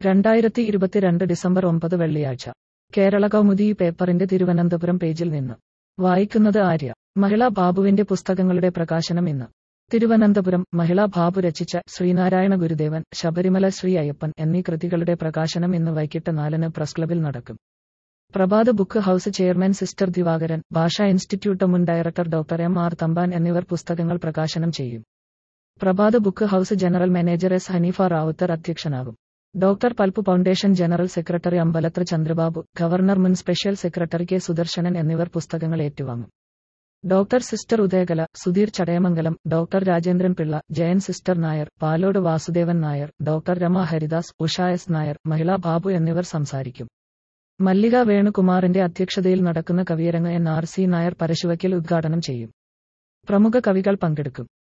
രണ്ടായിരത്തി ഇരുപത്തിരണ്ട് ഡിസംബർ ഒമ്പത് വെള്ളിയാഴ്ച കേരള കൗമുദി ഈ പേപ്പറിന്റെ തിരുവനന്തപുരം പേജിൽ നിന്ന് വായിക്കുന്നത് ആര്യ മഹിളാ ബാബുവിന്റെ പുസ്തകങ്ങളുടെ പ്രകാശനം ഇന്ന് തിരുവനന്തപുരം മഹിളാ ബാബു രചിച്ച ശ്രീനാരായണ ഗുരുദേവൻ ശബരിമല ശ്രീ അയ്യപ്പൻ എന്നീ കൃതികളുടെ പ്രകാശനം ഇന്ന് വൈകിട്ട് നാലിന് പ്രസ് ക്ലബിൽ നടക്കും Prabhath book house chairman sister Divakaran Bhasha institute മുൻ director doctor M R Thampan എന്നിവർ പുസ്തകങ്ങൾ പ്രകാശനം ചെയ്യും Prabhath book house general manager S Hanifa Ravuthar അധ്യക്ഷനാകും doctor Palpu foundation general secretary Ambalathara Chandrababu governor മുൻ സ്പെഷ്യൽ സെക്രട്ടറി കെ സുദർശനൻ എന്നിവർ പുസ്തകങ്ങൾ ഏറ്റുവാങ്ങും doctor sister Udayakala Sudheer Chadayamangalam doctor Rajendran Pillai Jayan sister Nair Palode Vasudevan Nair doctor Rama Haridas Usha S Nair മഹിളാ ബാബു എന്നിവർ സംസാരിക്കും മല്ലിക വേണുകുമാറിന്റെ അധ്യക്ഷതയിൽ നടക്കുന്ന കവിയരങ്ങ് N R C Nair Parasuvaikkal ഉദ്ഘാടനം ചെയ്യും പ്രമുഖ കവികൾ പങ്കെടുക്കും